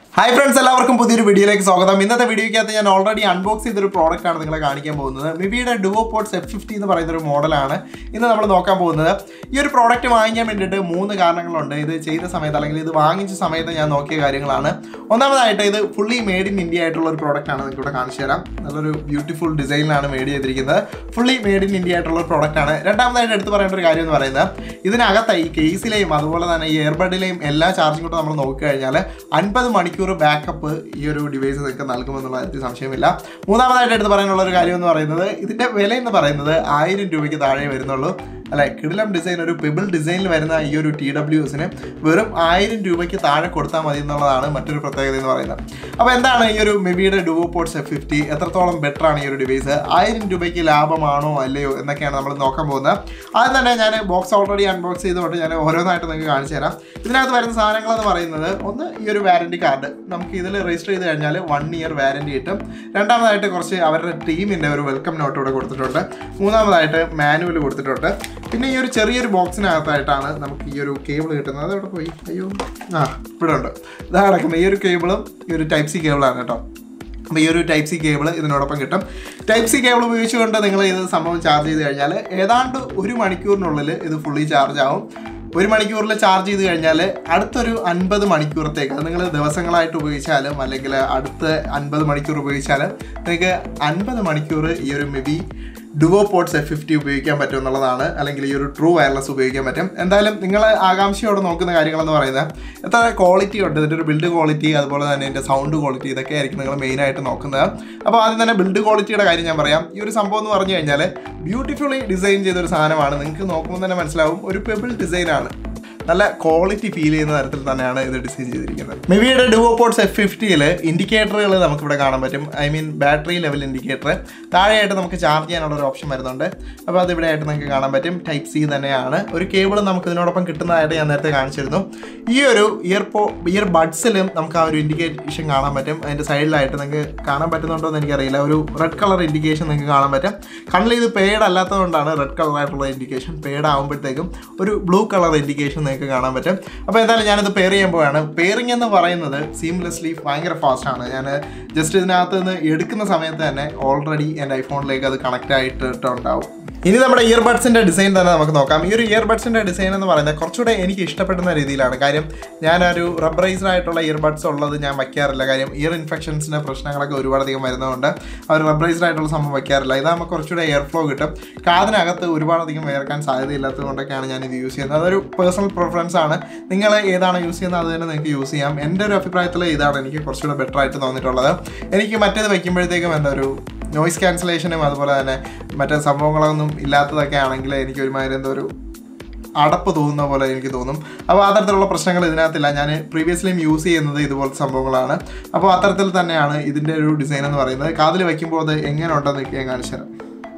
hi friends എല്ലാവർക്കും പുതിയൊരു വീഡിയോയിലേക്ക് സ്വാഗതം ഇന്നത്തെ വീഡിയോയ്ക്കകത്ത് ഞാൻ ഓൾറെഡി അൺബോക്സ് ചെയ്തൊരു പ്രോഡക്റ്റ് ആണ് നിങ്ങളെ കാണിക്കാൻ പോകുന്നത് മിബിയുടെ ഡുവോ പോട്ട്സ് എഫ് ഫിഫ്റ്റി എന്ന് പറയുന്ന ഒരു മോഡലാണ് ഇന്ന് നമ്മൾ നോക്കാൻ പോകുന്നത് ഈ ഒരു പ്രോഡക്റ്റ് വാങ്ങിക്കാൻ വേണ്ടിയിട്ട് മൂന്ന് കാരണങ്ങളുണ്ട് ഇത് ചെയ്ത സമയത്ത് അല്ലെങ്കിൽ ഇത് വാങ്ങിച്ച സമയത്ത് ഞാൻ നോക്കിയ കാര്യങ്ങളാണ് ഒന്നാമതായിട്ട് ഇത് ഫുള്ളി മെയ്ഡ് ഇൻ ഇന്ത്യ ആയിട്ടുള്ള ഒരു പ്രോഡക്റ്റ് ആണ് നിങ്ങൾക്ക് ഇവിടെ കാണിച്ചു തരാം നല്ലൊരു ബ്യൂട്ടിഫുൾ ഡിസൈനിലാണ് മെയ്ഡ് ചെയ്തിരിക്കുന്നത് ഫുള്ളി മെയ്ഡ് ഇൻ ഇന്ത്യ ആയിട്ടുള്ള ഒരു പ്രോഡക്റ്റ് ആണ് രണ്ടാമതായിട്ട് എടുത്ത് പറയേണ്ട ഒരു കാര്യം എന്ന് പറയുന്നത് ഇതിനകത്ത് ഈ കേസിലെയും അതുപോലെ തന്നെ ഈ എയർബഡിലെയും എല്ലാ ചാർജും കൂടെ നമ്മൾ നോക്കിക്കഴിഞ്ഞാൽ അൻപത് മണിക്കൂർ ബാക്കപ്പ് ഈ ഒരു ഡിവൈസ് നിങ്ങൾക്ക് നൽകുമെന്നുള്ള കാര്യത്തിൽ സംശയമില്ല മൂന്നാമതായിട്ട് എടുത്ത് പറയാനുള്ള ഒരു കാര്യം എന്ന് പറയുന്നത് ഇതിൻ്റെ വില എന്ന് പറയുന്നത് ആയിരം രൂപയ്ക്ക് താഴെ വരുന്നുള്ളൂ അല്ലെ കിടിലം ഡിസൈൻ ഒരു പിബിൾ ഡിസൈനിൽ വരുന്ന ഈ ഒരു ടി ഡബ്ല്യു എസിന് വെറും ആയിരം രൂപയ്ക്ക് താഴെ കൊടുത്താൽ മതി എന്നുള്ളതാണ് മറ്റൊരു പ്രത്യേകത എന്ന് പറയുന്നത് അപ്പോൾ എന്താണ് ഈ ഒരു മെബിയുടെ ഡുവോ പോർട്സ് എഫ് ഫിഫ്റ്റി എത്രത്തോളം ബെറ്റർ ആണ് ഈ ഒരു ഡിവൈസ് ആയിരം രൂപയ്ക്ക് ലാഭമാണോ അല്ലയോ എന്നൊക്കെയാണ് നമ്മൾ നോക്കാൻ പോകുന്നത് ആദ്യം തന്നെ ഞാൻ ബോക്സ് ഓൾറെഡി അൺബോക്സ് ചെയ്തുകൊണ്ട് ഞാൻ ഓരോന്നായിട്ട് നിങ്ങൾക്ക് കാണിച്ചു തരാം ഇതിനകത്ത് വരുന്ന സാധനങ്ങൾ എന്ന് പറയുന്നത് ഒന്ന് ഈ ഒരു വാറണ്ടി കാർഡ് നമുക്ക് ഇതിൽ രജിസ്റ്റർ ചെയ്ത് കഴിഞ്ഞാൽ വൺ ഇയർ വാറണ്ടി കിട്ടും രണ്ടാമതായിട്ട് കുറച്ച് അവരുടെ ടീമിൻ്റെ ഒരു വെൽക്കം നോട്ട് ഇവിടെ കൊടുത്തിട്ടുണ്ട് മൂന്നാമതായിട്ട് മാനുവൽ കൊടുത്തിട്ടുണ്ട് പിന്നെ ഈ ഒരു ചെറിയൊരു ബോക്സിനകത്തായിട്ടാണ് നമുക്ക് ഈ ഒരു കേബിൾ കിട്ടുന്നത് അത് എവിടെ പോയി അയ്യോ ആ ഇവിടെ ഉണ്ട് ഇതാ കിടക്കുന്നത് ഈ ഒരു കേബിളും ഈ ഒരു ടൈപ്പ് സി കേബിളാണ് കേട്ടോ അപ്പോൾ ഈ ഒരു ടൈപ്പ് സി കേബിൾ ഇതിനോടൊപ്പം കിട്ടും ടൈപ്പ് സി കേബിൾ ഉപയോഗിച്ചുകൊണ്ട് നിങ്ങൾ ഇത് സംഭവം ചാർജ് ചെയ്ത് കഴിഞ്ഞാൽ ഏതാണ്ട് ഒരു മണിക്കൂറിനുള്ളിൽ ഇത് ഫുള്ളി ചാർജ് ആവും ഒരു മണിക്കൂറിൽ ചാർജ് ചെയ്ത് കഴിഞ്ഞാൽ അടുത്തൊരു അൻപത് മണിക്കൂറത്തേക്ക് അത് നിങ്ങൾ ദിവസങ്ങളായിട്ട് ഉപയോഗിച്ചാലും അല്ലെങ്കിൽ അടുത്ത അൻപത് മണിക്കൂർ ഉപയോഗിച്ചാലും നിങ്ങൾക്ക് അൻപത് മണിക്കൂർ ഈ ഒരു Mivi duo pods F fifty ഉപയോഗിക്കാൻ പറ്റും എന്നുള്ളതാണ് അല്ലെങ്കിൽ ഈ ഒരു ട്രൂ വയർലെസ് ഉപയോഗിക്കാൻ പറ്റും എന്തായാലും നിങ്ങൾ ആകാംക്ഷയോടെ നോക്കുന്ന കാര്യങ്ങളെന്ന് പറയുന്നത് എത്ര ക്വാളിറ്റി ഉണ്ട് ഇതിൻ്റെ ഒരു ബിൽഡ് ക്വാളിറ്റി അതുപോലെ തന്നെ ഇതിൻ്റെ സൗണ്ട് ക്വാളിറ്റി ഇതൊക്കെ ആയിരിക്കും നിങ്ങൾ മെയിനായിട്ട് നോക്കുന്നത് അപ്പോൾ ആദ്യം തന്നെ ബിൽഡ് ക്വാളിറ്റിയുടെ കാര്യം ഞാൻ പറയാം ഈ ഒരു സംഭവം എന്ന് പറഞ്ഞു കഴിഞ്ഞാൽ ബ്യൂട്ടിഫുള്ളി ഡിസൈൻ ചെയ്ത ഒരു സാധനമാണ് നിങ്ങൾക്ക് നോക്കുമ്പോൾ തന്നെ മനസ്സിലാവും ഒരു പെബിൾ ഡിസൈനാണ് നല്ല ക്വാളിറ്റി ഫീൽ ചെയ്യുന്ന തരത്തിൽ തന്നെയാണ് ഇത് ഡിസൈൻ ചെയ്തിരിക്കുന്നത് മെവിയുടെ ഡുവോ പോർട്സ് എഫ് ഫിഫ്റ്റിയിൽ ഇൻഡിക്കേറ്ററുകൾ നമുക്കിവിടെ കാണാൻ പറ്റും I mean battery level indicator താഴെയായിട്ട് നമുക്ക് ചാർജ് ചെയ്യാനുള്ള ഒരു ഓപ്ഷൻ വരുന്നുണ്ട് അപ്പോൾ അത് ഇവിടെ ആയിട്ട് നിങ്ങൾക്ക് കാണാൻ പറ്റും ടൈപ്പ് സി തന്നെയാണ് ഒരു കേബിൾ നമുക്ക് ഇതിനോടൊപ്പം കിട്ടുന്നതായിട്ട് ഞാൻ നേരത്തെ കാണിച്ചിരുന്നു ഈ ഒരു ഇയർ പോ ഇയർ ബഡ്സിലും നമുക്ക് ആ ഒരു ഇൻഡിക്കേഷൻ കാണാൻ പറ്റും അതിൻ്റെ സൈഡിലായിട്ട് നിങ്ങൾക്ക് കാണാൻ പറ്റുന്നുണ്ടോ എന്ന് എനിക്കറിയില്ല ഒരു റെഡ് കളർ ഇൻഡിക്കേഷൻ നിങ്ങൾക്ക് കാണാൻ പറ്റും കണ്ണിൽ ഇത് പെയ്ഡ് അല്ലാത്തതുകൊണ്ടാണ് റെഡ് കളർ ആയിട്ടുള്ള ഇൻഡിക്കേഷൻ പെയ്ഡ് ആകുമ്പോഴത്തേക്കും ഒരു ബ്ലൂ കളർ ഇൻഡിക്കേഷൻ നിങ്ങൾക്ക് കാണാൻ പറ്റും അപ്പോൾ എന്തായാലും ഞാനിത് പെയർ ചെയ്യാൻ പോവുകയാണ് പെയറിംഗ് എന്ന് പറയുന്നത് സീംലെസ്ലി ഭയങ്കര ഫാസ്റ്റാണ് ഞാൻ ജസ്റ്റ് ഇതിനകത്ത് നിന്ന് എടുക്കുന്ന സമയത്ത് തന്നെ ഓൾറെഡി എൻ്റെ ഐഫോണിലേക്ക് അത് കണക്റ്റ് ആയിട്ടിട്ടുണ്ടാവും ഇനി നമ്മുടെ ഇയർബഡ്സിൻ്റെ ഡിസൈൻ തന്നെ നമുക്ക് നോക്കാം ഈ ഒരു ഇയർബഡ്സിൻ്റെ ഡിസൈൻ എന്ന് പറയുന്നത് കുറച്ചുകൂടെ എനിക്ക് ഇഷ്ടപ്പെടുന്ന രീതിയിലാണ് കാര്യം ഞാനൊരു റബ്ബറൈസ്ഡ് ആയിട്ടുള്ള ഇയർബഡ്സ് ഉള്ളത് ഞാൻ വയ്ക്കാറില്ല കാര്യം ഇയർ ഇൻഫെക്ഷൻസിൻ്റെ പ്രശ്നങ്ങളൊക്കെ ഒരുപാടധികം വരുന്നതുകൊണ്ട് അവർ റബ്ബറൈസ്ഡ് ആയിട്ടുള്ള സംഭവം വയ്ക്കാറില്ല ഇതാകുമ്പോൾ കുറച്ചുകൂടെ എയർ ഫ്ലോ കിട്ടും കാതിനകത്ത് ഒരുപാടധികം വേർക്കാൻ സാധ്യതയില്ലാത്തത് കൊണ്ടൊക്കെയാണ് ഞാൻ ഇത് യൂസ് ചെയ്യുന്നത് അതൊരു പേഴ്സണൽ പ്രിഫറൻസ് ആണ് നിങ്ങൾ ഏതാണ് യൂസ് ചെയ്യുന്നത് അത് തന്നെ നിങ്ങൾക്ക് യൂസ് ചെയ്യാം എൻ്റെ ഒരു അഭിപ്രായത്തിൽ ഇതാണ് എനിക്ക് കുറച്ചുകൂടെ ബെറ്റർ ആയിട്ട് തോന്നിയിട്ടുള്ളത് എനിക്ക് മറ്റേത് വയ്ക്കുമ്പോഴത്തേക്കും എന്താ ഒരു നോയിസ് ക്യാൻസലേഷനും അതുപോലെ തന്നെ മറ്റേ സംഭവങ്ങളൊന്നും ഇല്ലാത്തതൊക്കെ ആണെങ്കിൽ എനിക്ക് ഒരുമാതിരി എന്തോ ഒരു അടപ്പ് തോന്നുന്ന പോലെ എനിക്ക് തോന്നും അപ്പോൾ ആ തരത്തിലുള്ള പ്രശ്നങ്ങൾ ഇതിനകത്തില്ല ഞാൻ പ്രീവിയസ്ലിയും യൂസ് ചെയ്യുന്നത് ഇതുപോലത്തെ സംഭവങ്ങളാണ് അപ്പോൾ അത്തരത്തിൽ തന്നെയാണ് ഇതിൻ്റെ ഒരു ഡിസൈൻ എന്ന് പറയുന്നത് കാതിൽ വയ്ക്കുമ്പോൾ അത് എങ്ങനെ ഉണ്ടെന്ന് ഞാൻ കാണിച്ചു തരാം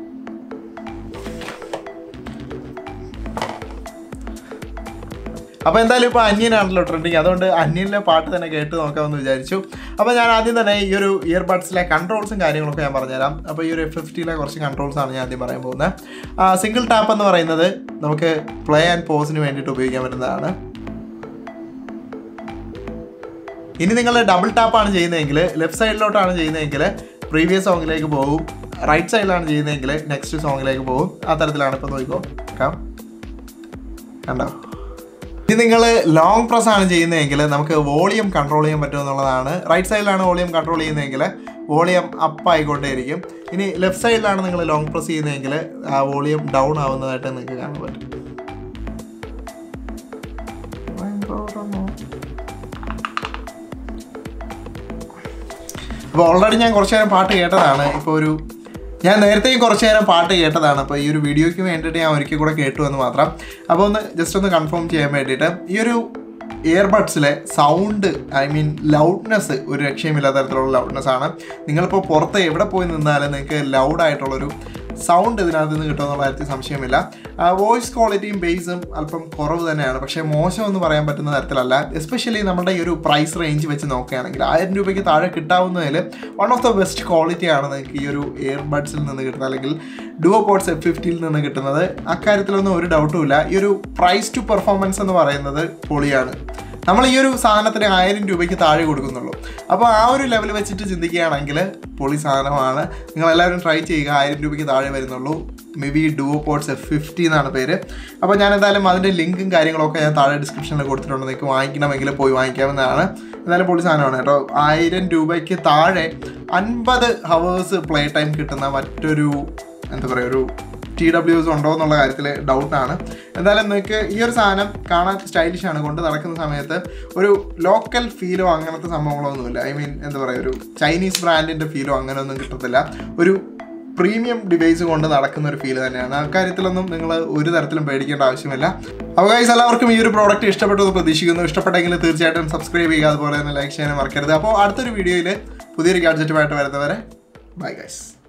അപ്പോൾ എന്തായാലും ഇപ്പോൾ അന്യനാണല്ലോ ട്രെൻഡിങ് അതുകൊണ്ട് അന്യനിലെ പാട്ട് തന്നെ കേട്ട് നോക്കാമെന്ന് വിചാരിച്ചു അപ്പോൾ ഞാൻ ആദ്യം തന്നെ ഈ ഒരു ഇയർബഡ്സിലെ കൺട്രോൾസും കാര്യങ്ങളൊക്കെ ഞാൻ പറഞ്ഞുതരാം അപ്പോൾ ഈ ഒരു എഫ് ഫിഫ്റ്റിയിലെ കുറച്ച് കൺട്രോൾസ് ആണ് ഞാൻ ആദ്യം പറയാൻ പോകുന്നത് സിംഗിൾ ടാപ്പ് എന്ന് പറയുന്നത് നമുക്ക് പ്ലേ ആൻഡ് പോസിന് വേണ്ടിയിട്ട് ഉപയോഗിക്കാൻ പറ്റുന്നതാണ് ഇനി നിങ്ങൾ ഡബിൾ ടാപ്പാണ് ചെയ്യുന്നതെങ്കിൽ ലെഫ്റ്റ് സൈഡിലോട്ടാണ് ചെയ്യുന്നതെങ്കിൽ പ്രീവിയസ് സോങ്ങിലേക്ക് പോകും റൈറ്റ് സൈഡിലാണ് ചെയ്യുന്നതെങ്കിൽ നെക്സ്റ്റ് സോങ്ങിലേക്ക് പോകും ആ തരത്തിലാണ് ഇപ്പോൾ നോക്കിക്കോ കം കണ്ടോ ഇനി നിങ്ങൾ ലോങ് പ്രസ് ആണ് ചെയ്യുന്നതെങ്കിൽ നമുക്ക് വോളിയം കൺട്രോൾ ചെയ്യാൻ പറ്റും എന്നുള്ളതാണ് റൈറ്റ് സൈഡിലാണ് വോളിയം കൺട്രോൾ ചെയ്യുന്നതെങ്കിൽ വോളിയം അപ്പ് ആയിക്കൊണ്ടേയിരിക്കും ഇനി ലെഫ്റ്റ് സൈഡിലാണ് നിങ്ങൾ ലോങ് പ്രസ് ചെയ്യുന്നതെങ്കിൽ ആ വോളിയം ഡൗൺ ആവുന്നതായിട്ട് നിങ്ങൾക്ക് കാണാൻ പറ്റും അപ്പോൾ ഓൾറെഡി ഞാൻ കുറച്ച് നേരം പാട്ട് കേട്ടതാണ് ഇപ്പോൾ ഒരു ഞാൻ നേരത്തെയും കുറച്ച് നേരം പാട്ട് കേട്ടതാണ് അപ്പോൾ ഈ ഒരു വീഡിയോയ്ക്ക് വേണ്ടിയിട്ട് ഞാൻ ഒരിക്കൽ കൂടെ കേട്ടു എന്ന് മാത്രം അപ്പോൾ ഒന്ന് ജസ്റ്റ് ഒന്ന് കൺഫേം ചെയ്യാൻ വേണ്ടിയിട്ട് ഈ ഒരു ഇയർബഡ്സിലെ സൗണ്ട് ഐ മീൻ ലൗഡ്നെസ് ഒരു രക്ഷയുമില്ലാത്ത തരത്തിലുള്ള ലൗഡ്നെസ് ആണ് നിങ്ങളിപ്പോൾ പുറത്ത് എവിടെ പോയി നിന്നാലും നിങ്ങൾക്ക് ലൗഡായിട്ടുള്ളൊരു സൗണ്ട് ഇതിനകത്ത് നിന്ന് കിട്ടുമെന്നുള്ള കാര്യത്തിൽ സംശയമില്ല വോയിസ് ക്വാളിറ്റിയും ബേസും അല്പം കുറവ് തന്നെയാണ് പക്ഷേ മോശം എന്ന് പറയാൻ പറ്റുന്ന തരത്തിലല്ല എസ്പെഷ്യലി നമ്മുടെ ഈ ഒരു പ്രൈസ് റേഞ്ച് വെച്ച് നോക്കുകയാണെങ്കിൽ ആയിരം രൂപയ്ക്ക് താഴെ കിട്ടാവുന്നതിൽ വൺ ഓഫ് ദ ബെസ്റ്റ് ക്വാളിറ്റിയാണ് നിങ്ങൾക്ക് ഈ ഒരു ഇയർബഡ്സിൽ നിന്ന് കിട്ടുന്നത് അല്ലെങ്കിൽ ഡുവോ പോർട്സ് എഫ് ഫിഫ്റ്റിയിൽ നിന്ന് കിട്ടുന്നത് അക്കാര്യത്തിലൊന്നും ഒരു ഡൗട്ടും ഇല്ല ഈ ഒരു പ്രൈസ് ടു പെർഫോമൻസ് എന്ന് പറയുന്നത് പൊളിയാണ് നമ്മൾ ഈ ഒരു സാധനത്തിന് ആയിരം രൂപയ്ക്ക് താഴെ കൊടുക്കുന്നുള്ളൂ അപ്പോൾ ആ ഒരു ലെവൽ വെച്ചിട്ട് ചിന്തിക്കുകയാണെങ്കിൽ പൊളി സാധനമാണ് നിങ്ങൾ എല്ലാവരും ട്രൈ ചെയ്യുക ആയിരം രൂപയ്ക്ക് താഴെ വരുന്നുള്ളൂ Mivi duo pods F fifty എന്നാണ് പേര് അപ്പോൾ ഞാൻ എന്തായാലും അതിൻ്റെ ലിങ്കും കാര്യങ്ങളൊക്കെ ഞാൻ താഴെ ഡിസ്ക്രിപ്ഷനിൽ കൊടുത്തിട്ടുണ്ട് നിങ്ങൾക്ക് വാങ്ങിക്കണമെങ്കിൽ പോയി വാങ്ങിക്കാവുന്നതാണ് എന്തായാലും പൊളി സാധനമാണ് കേട്ടോ ആയിരം രൂപയ്ക്ക് താഴെ അൻപത് ഹവേഴ്സ് പ്ലേ ടൈം കിട്ടുന്ന മറ്റൊരു എന്താ പറയുക ഒരു ടി ഡബ്ല്യൂസ് ഉണ്ടോ എന്നുള്ള കാര്യത്തിൽ ഡൗട്ടാണ് എന്തായാലും നിങ്ങൾക്ക് ഈ ഒരു സാധനം കാണാൻ സ്റ്റൈലിഷ് ആണ് കൊണ്ട് നടക്കുന്ന സമയത്ത് ഒരു ലോക്കൽ ഫീലോ അങ്ങനത്തെ സംഭവങ്ങളോ ഒന്നുമില്ല ഐ മീൻ എന്താ പറയുക ഒരു ചൈനീസ് ബ്രാൻഡിൻ്റെ ഫീലോ അങ്ങനെയൊന്നും കിട്ടത്തില്ല ഒരു പ്രീമിയം ഡിവൈസ് കൊണ്ട് നടക്കുന്ന ഒരു ഫീൽ തന്നെയാണ് ആ കാര്യത്തിലൊന്നും നിങ്ങൾ ഒരു തരത്തിലും പേടിക്കേണ്ട ആവശ്യമില്ല അപ്പോൾ ഗൈസ് എല്ലാവർക്കും ഈ ഒരു പ്രോഡക്റ്റ് ഇഷ്ടപ്പെട്ടു എന്ന് പ്രതീക്ഷിക്കുന്നു ഇഷ്ടപ്പെട്ടെങ്കിൽ തീർച്ചയായിട്ടും സബ്സ്ക്രൈബ് ചെയ്യുക അതുപോലെ തന്നെ ലൈക്ക് ചെയ്യാനും മറക്കരുത് അപ്പോൾ അടുത്തൊരു വീഡിയോയിൽ പുതിയൊരു ഗാഡ്ജറ്റുമായിട്ട് വരുന്നവരെ ബൈ ഗൈസ്